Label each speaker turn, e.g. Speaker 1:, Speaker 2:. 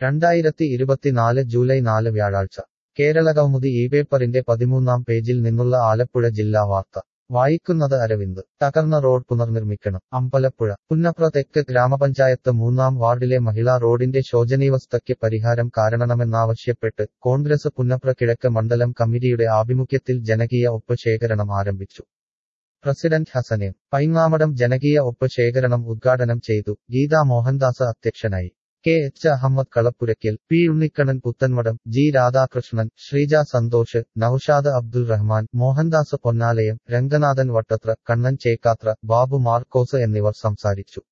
Speaker 1: രണ്ടായിരത്തി ഇരുപത്തിനാല് ജൂലൈ നാല് വ്യാഴാഴ്ച കേരളകൗമുദി ഈ പേപ്പറിന്റെ പതിമൂന്നാം പേജിൽ നിന്നുള്ള ആലപ്പുഴ ജില്ലാ വാർത്ത വായിക്കുന്നത് അരവിന്ദ് തകർന്ന റോഡ് പുനർനിർമ്മിക്കണം അമ്പലപ്പുഴ പുന്നപ്ര തെക്ക് ഗ്രാമപഞ്ചായത്ത് മൂന്നാം വാർഡിലെ മഹിളാ റോഡിന്റെ ശോചനീയവസ്ഥയ്ക്ക് പരിഹാരം കാണണമെന്നാവശ്യപ്പെട്ട് കോൺഗ്രസ് പുന്നപ്ര കിഴക്ക് മണ്ഡലം കമ്മിറ്റിയുടെ ആഭിമുഖ്യത്തിൽ ജനകീയ ഒപ്പ് ശേഖരണം ആരംഭിച്ചു പ്രസിഡന്റ് ഹസനേം പൈങ്ങാമടം ജനകീയ ഒപ്പ് ശേഖരണം ഉദ്ഘാടനം ചെയ്തു ഗീതാ മോഹൻദാസ് അധ്യക്ഷനായി K H Ahammed Kalappurakkal P Unnikannan Puthanmadam G Radhakrishnan Sreeja Santhosh Noushad Abdul Rahman Mohandas Ponnalayam Ranganathan Vattathra Kannan Chekkathra Babu Markose എന്നിവർ സംസാരിച്ചു